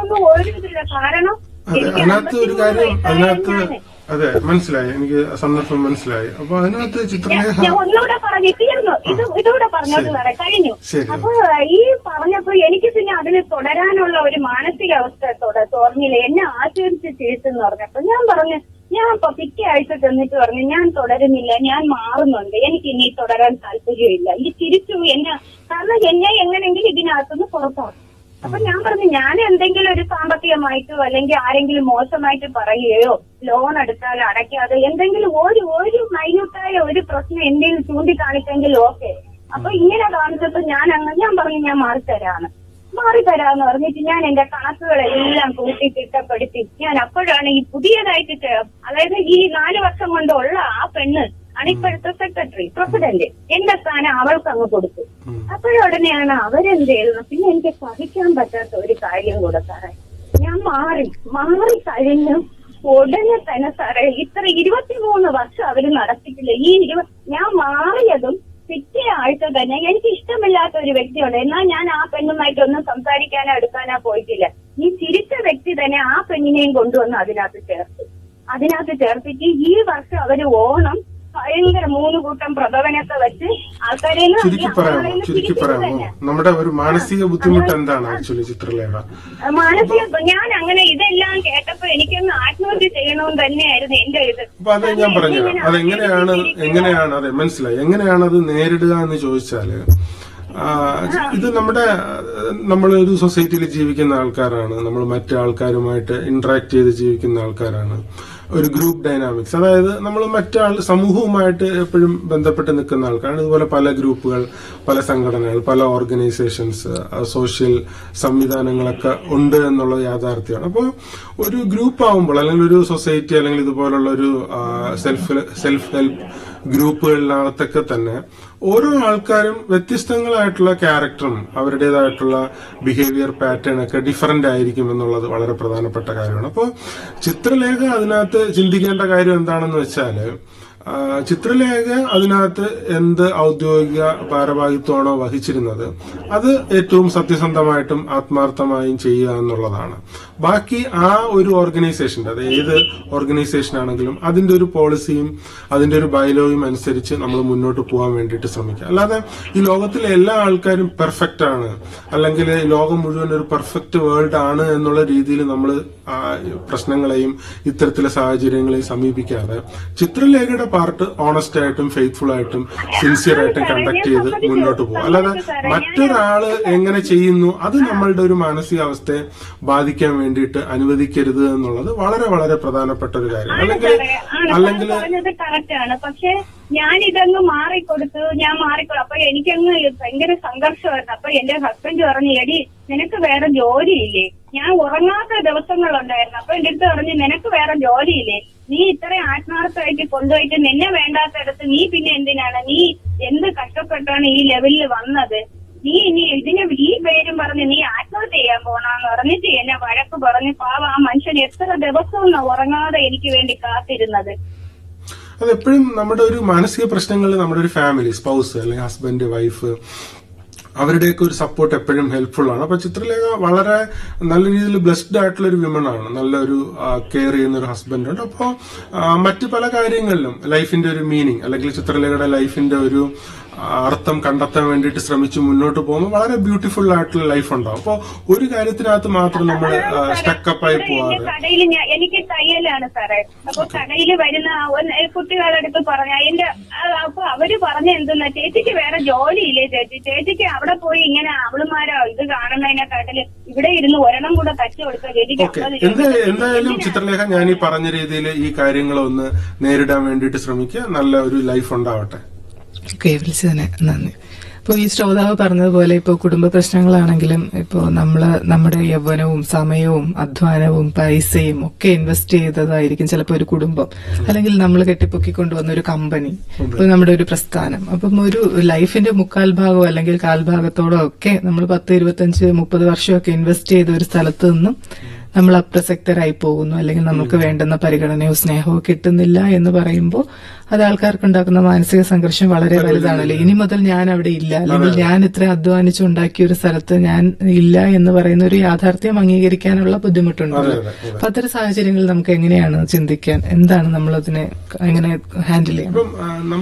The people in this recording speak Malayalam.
ഒന്നും ഒരു ഇതില്ല കാരണം അതെ എനിക്ക് അതിനകത്ത് ഒരു കാര്യം അമ്പത്തിമൂന്ന് അതിനകത്ത് വയസ്സായ അതെ മനസ്സിലായി എനിക്ക് സന്ദർഭം മനസ്സിലായി അപ്പൊ അതിനകത്ത് ചിത്രലേഖ ഞാൻ ഒന്നുകൂടെ പറഞ്ഞു തീർന്നു ഇത് ഇതുകൂടെ പറഞ്ഞോട്ട് സാറേ കഴിഞ്ഞു ശരി. അപ്പൊ ഈ പറഞ്ഞപ്പോ എനിക്ക് പിന്നെ അതിന് തുടരാനുള്ള ഒരു മാനസികാവസ്ഥ തുട തോന്നിയില്ല എന്നെ ആശ്വസിച്ച് ചേച്ചെന്ന് പറഞ്ഞപ്പോ ഞാൻ പറഞ്ഞു ഞാൻ ഇപ്പൊ പിറ്റേ ആഴ്ച ചെന്നിട്ട് പറഞ്ഞു ഞാൻ തുടരുന്നില്ല ഞാൻ മാറുന്നുണ്ട് എനിക്ക് ഇനി തുടരാൻ താല്പര്യമില്ല ഇത് തിരിച്ചു എന്നെ കാരണം എന്നെ എങ്ങനെങ്കിലും ഇതിനകത്തുനിന്ന് പുറത്താക്കും അപ്പൊ ഞാൻ പറഞ്ഞു ഞാൻ എന്തെങ്കിലും ഒരു സാമ്പത്തികമായിട്ടോ അല്ലെങ്കിൽ ആരെങ്കിലും മോശമായിട്ട് പറയുകയോ ലോൺ എടുത്താൽ അടയ്ക്കാതെ എന്തെങ്കിലും ഒരു ഒരു മൈന്യൂട്ടായ ഒരു പ്രശ്നം എന്തെങ്കിലും ചൂണ്ടിക്കാണിച്ചെങ്കിൽ ഓക്കെ അപ്പൊ ഇങ്ങനെ കാണിച്ചപ്പോ ഞാൻ അങ്ങ് ഞാൻ പറഞ്ഞു ഞാൻ മാറിത്തരാന്ന് മാറിത്തരാന്ന് പറഞ്ഞിട്ട് ഞാൻ എന്റെ കണക്കുകളെല്ലാം കൂട്ടി തിട്ടപ്പെടുത്തി ഞാൻ അപ്പോഴാണ് ഈ പുതിയതായിട്ട് ചേ- അതായത് ഈ നാല് വർഷം കൊണ്ടുള്ള ആ പെണ്ണ് ആണ് ഇപ്പോഴത്തെ സെക്രട്ടറി പ്രസിഡന്റ് എന്റെ സ്ഥാനം അവൾക്ക് അങ്ങ് കൊടുത്തു അപ്പോഴുടനെയാണ് അവരെന്ത് ചെയ്തത് പിന്നെ എനിക്ക് സഹിക്കാൻ പറ്റാത്ത ഒരു കാര്യം കൂടെ സാറേ ഞാൻ മാറി മാറി കഴിഞ്ഞു ഉടനെ തന്നെ സാറേ ഇത്ര ഇരുപത്തിമൂന്ന് വർഷം അവര് നടത്തിയിട്ടില്ല ഈ ഇരുപ ഞാൻ മാറിയതും പിറ്റേ ആഴ്ച തന്നെ എനിക്ക് ഇഷ്ടമില്ലാത്ത ഒരു വ്യക്തിയുണ്ട് എന്നാൽ ഞാൻ ആ പെണ്ണുമായിട്ടൊന്നും സംസാരിക്കാനോ എടുക്കാനോ പോയിട്ടില്ല ഈ ചിരിച്ച വ്യക്തി തന്നെ ആ പെണ്ണിനെയും കൊണ്ടുവന്ന് അതിനകത്ത് ചേർത്തു അതിനകത്ത് ചേർത്തിട്ട് ഈ വർഷം അവര് ഓണം ഭയങ്കര മൂന്ന് കൂട്ടം പ്രഭവനൊക്കെ വെച്ച് ആൾക്കാരെ ചുരുക്കി പറയാമോ ചുരുക്കി പറയാമോ നമ്മുടെ ഒരു മാനസിക ബുദ്ധിമുട്ട് എന്താണ് ആക്ച്വലി ചിത്രലേഖ മാനസിക ഞാൻ അങ്ങനെ ഇതെല്ലാം കേട്ടപ്പോ എനിക്കൊന്ന് ആത്മഹത്യ ചെയ്യണമെന്ന് തന്നെയായിരുന്നു എന്റെ ഇത് അപ്പൊ അത് ഞാൻ പറഞ്ഞുതരാം അതെങ്ങനെയാണ് എങ്ങനെയാണ് അതെ മനസ്സിലായി എങ്ങനെയാണ് അത് നേരിടുക എന്ന് ചോദിച്ചാല് ആ, ഇത് നമ്മുടെ നമ്മളൊരു സൊസൈറ്റിയിൽ ജീവിക്കുന്ന ആൾക്കാരാണ് നമ്മൾ മറ്റു ആൾക്കാരുമായിട്ട് ഇന്ററാക്ട് ചെയ്ത് ജീവിക്കുന്ന ആൾക്കാരാണ് ഒരു ഗ്രൂപ്പ് ഡൈനാമിക്സ് അതായത് നമ്മൾ മറ്റാൾ സമൂഹവുമായിട്ട് എപ്പോഴും ബന്ധപ്പെട്ട് നിൽക്കുന്ന ആൾക്കാരാണ് ഇതുപോലെ പല ഗ്രൂപ്പുകൾ പല സംഘടനകൾ പല ഓർഗനൈസേഷൻസ് സോഷ്യൽ സംവിധാനങ്ങളൊക്കെ ഉണ്ട് എന്നുള്ള യാഥാർത്ഥ്യമാണ് അപ്പോൾ ഒരു ഗ്രൂപ്പ് ആവുമ്പോൾ അല്ലെങ്കിൽ ഒരു സൊസൈറ്റി അല്ലെങ്കിൽ ഇതുപോലുള്ള ഒരു സെൽഫ് സെൽഫ് ഹെൽപ്പ് ഗ്രൂപ്പുകളിനകത്തൊക്കെ തന്നെ ഓരോ ആൾക്കാരും വ്യത്യസ്തങ്ങളായിട്ടുള്ള ക്യാരക്ടറും അവരുടേതായിട്ടുള്ള ബിഹേവിയർ പാറ്റേൺ ഒക്കെ ഡിഫറന്റ് ആയിരിക്കും എന്നുള്ളത് വളരെ പ്രധാനപ്പെട്ട കാര്യമാണ് അപ്പോൾ ചിത്രലേഖ അതിനകത്ത് ചിന്തിക്കേണ്ട കാര്യം എന്താണെന്ന് വെച്ചാല് ആ, ചിത്രലേഖ അതിനകത്ത് എന്ത് ഔദ്യോഗിക ഭാരവാഹിത്വമാണോ വഹിച്ചിരുന്നത് അത് ഏറ്റവും സത്യസന്ധമായിട്ടും ആത്മാർത്ഥമായും ചെയ്യുക എന്നുള്ളതാണ് ബാക്കി ആ ഒരു ഓർഗനൈസേഷന്റെ അത് ഏത് ഓർഗനൈസേഷൻ ആണെങ്കിലും അതിന്റെ ഒരു പോളിസിയും അതിന്റെ ഒരു ബൈലോയും അനുസരിച്ച് നമ്മൾ മുന്നോട്ട് പോകാൻ വേണ്ടിയിട്ട് ശ്രമിക്കുക അല്ലാതെ ഈ ലോകത്തിലെ എല്ലാ ആൾക്കാരും പെർഫെക്റ്റ് ആണ് അല്ലെങ്കിൽ ഈ ലോകം മുഴുവൻ ഒരു പെർഫെക്റ്റ് വേൾഡ് ആണ് എന്നുള്ള രീതിയിൽ നമ്മൾ പ്രശ്നങ്ങളെയും ഇത്തരത്തിലെ സാഹചര്യങ്ങളെയും സമീപിക്കാതെ ചിത്രലേഖയുടെ പാർട്ട് ഓണസ്റ്റ് ആയിട്ടും ഫെയ്ത്ത്ഫുൾ ആയിട്ടും സിൻസിയർ ആയിട്ടും കണ്ടക്ട് ചെയ്ത് മുന്നോട്ട് പോകും അല്ലാതെ മറ്റൊരാള് എങ്ങനെ ചെയ്യുന്നു അത് നമ്മളുടെ ഒരു മാനസികാവസ്ഥയെ ബാധിക്കാൻ വേണ്ടിയിട്ട് അനുവദിക്കരുത് എന്നുള്ളത് വളരെ വളരെ പ്രധാനപ്പെട്ട ഒരു കാര്യമാണ് അല്ലെങ്കിൽ അല്ലെങ്കിൽ പറഞ്ഞത് കറക്റ്റ് ആണ് പക്ഷെ ഞാൻ ഇതങ്ങ് മാറിക്കൊടുത്തു ഞാൻ മാറിക്കൊടു അപ്പൊ എനിക്കങ്ങ് ഭയങ്കര സംഘർഷമായിരുന്നു അപ്പൊ എന്റെ ഹസ്ബൻഡ് പറഞ്ഞു എടി നിനക്ക് വേറെ ജോലിയില്ലേ ഞാൻ ഉറങ്ങാത്ത ദിവസങ്ങളുണ്ടായിരുന്നു അപ്പൊ എന്റെ അടുത്ത് പറഞ്ഞു നിനക്ക് വേറെ ജോലിയില്ലേ നീ ഇത്രയും ആത്മാർത്ഥമായിട്ട് കൊണ്ടുപോയിട്ട് നിന്നെ വേണ്ടാത്തടത്ത് നീ പിന്നെ എന്തിനാണ് നീ എന്ത് കഷ്ടപ്പെട്ടാണ് ഈ ലെവലിൽ വന്നത് നീ ഇനി ഇതിന് ഈ പേരും പറഞ്ഞ് നീ ആത്മഹത്യ ചെയ്യാൻ പോണെന്ന് പറഞ്ഞിട്ട് എന്നെ വഴക്ക് പറഞ്ഞ് പാവ ആ മനുഷ്യൻ എത്ര ദിവസവും ഉറങ്ങാതെ എനിക്ക് വേണ്ടി കാത്തിരുന്നത് അതെപ്പോഴും നമ്മുടെ ഒരു മാനസിക പ്രശ്നങ്ങളിൽ നമ്മുടെ ഒരു ഫാമിലി സ്പൗസ് അല്ലെങ്കിൽ ഹസ്ബൻഡ് വൈഫ് അവരുടെയൊക്കെ ഒരു സപ്പോർട്ട് എപ്പോഴും ഹെൽപ്ഫുൾ ആണ് അപ്പൊ ചിത്രലേഖ വളരെ നല്ല രീതിയിൽ ബ്ലെസ്ഡ് ആയിട്ടുള്ള ഒരു വിമൺ ആണ് നല്ലൊരു കെയർ ചെയ്യുന്ന ഒരു ഹസ്ബൻഡ് ഉണ്ട് അപ്പോൾ മറ്റു പല കാര്യങ്ങളിലും ലൈഫിന്റെ ഒരു മീനിങ് അല്ലെങ്കിൽ ചിത്രലേഖയുടെ ലൈഫിന്റെ ഒരു ആ, അർത്ഥം കണ്ടെത്താൻ വേണ്ടിയിട്ട് ശ്രമിച്ച് മുന്നോട്ട് പോകുമ്പോൾ വളരെ ബ്യൂട്ടിഫുൾ ആയിട്ടുള്ള ലൈഫ് ഉണ്ടാവും അപ്പോൾ ഒരു കാര്യത്തിനകത്ത് മാത്രം നമ്മൾ സ്റ്റക്കപ്പായി എന്റെ പോവാതെ കടയിൽ ഞാൻ എനിക്ക് തയ്യലാണ് സാറേ അപ്പൊ കടയിൽ വരുന്ന ഒന്ന് കുട്ടികളുടെ അടുത്ത് പറഞ്ഞ എന്റെ ആ, അപ്പൊ അവര് പറഞ്ഞ എന്തെന്നാ ചേച്ചിക്ക് വേറെ ജോലിയില്ലേ ചേച്ചി ചേച്ചിക്ക് അവിടെ പോയി ഇങ്ങനെ അവളുമാരോ ഇത് കാണുന്നതിനെക്കാട്ടില് ഇവിടെ ഇരുന്ന് ഒരെണ്ണം കൂടെ തച്ചു കൊടുക്കുക ചേച്ചിക്ക് ഓക്കെ അമ്പത് എന്താ രൂപ എന്തായാലും ചിത്രലേഖ ഞാൻ ഈ പറഞ്ഞ രീതിയിൽ ഈ കാര്യങ്ങളൊന്ന് നേരിടാൻ വേണ്ടിയിട്ട് ശ്രമിക്കുക നല്ല ഒരു ലൈഫ് ഉണ്ടാവട്ടെ ഓക്കെ വിളിച്ചതിന് നന്ദി ഇപ്പോൾ ഈ ശ്രോതാവ് പറഞ്ഞതുപോലെ ഇപ്പോൾ കുടുംബ പ്രശ്നങ്ങളാണെങ്കിലും ഇപ്പോൾ നമ്മൾ നമ്മുടെ യൗവനവും സമയവും അധ്വാനവും പൈസയും ഒക്കെ ഇൻവെസ്റ്റ് ചെയ്തതായിരിക്കും ചിലപ്പോൾ ഒരു കുടുംബം അല്ലെങ്കിൽ നമ്മൾ കെട്ടിപ്പൊക്കിക്കൊണ്ടുവന്ന ഒരു കമ്പനി ഇപ്പോൾ നമ്മുടെ ഒരു പ്രസ്ഥാനം അപ്പം ഒരു ലൈഫിന്റെ മുക്കാൽ ഭാഗമോ അല്ലെങ്കിൽ കാൽഭാഗത്തോടോ ഒക്കെ നമ്മൾ പത്ത് ഇരുപത്തഞ്ച് മുപ്പത് വർഷമൊക്കെ ഇൻവെസ്റ്റ് ചെയ്ത ഒരു സ്ഥലത്ത് നിന്നും നമ്മൾ അപ്രസക്തരായി പോകുന്നു അല്ലെങ്കിൽ നമുക്ക് വേണ്ടുന്ന പരിഗണനയോ സ്നേഹമോ കിട്ടുന്നില്ല എന്ന് പറയുമ്പോൾ അത് ആൾക്കാർക്ക് ഉണ്ടാക്കുന്ന മാനസിക സംഘർഷം വളരെ വലുതാണല്ലോ ഇനി മുതൽ ഞാൻ അവിടെ ഇല്ല അല്ലെങ്കിൽ ഞാൻ ഇത്ര അധ്വാനിച്ച് ഉണ്ടാക്കിയ ഒരു സ്ഥലത്ത് ഞാൻ ഇല്ല എന്ന് പറയുന്ന ഒരു യാഥാർത്ഥ്യം അംഗീകരിക്കാനുള്ള ബുദ്ധിമുട്ടുണ്ടല്ലോ അതെ, അതെ. അപ്പൊ അത്തരം സാഹചര്യങ്ങളിൽ നമുക്ക് എങ്ങനെയാണ് ചിന്തിക്കാൻ എന്താണ് നമ്മൾ അതിനെ എങ്ങനെ ഹാൻഡിൽ ചെയ്യാൻ ഇപ്പം ആ,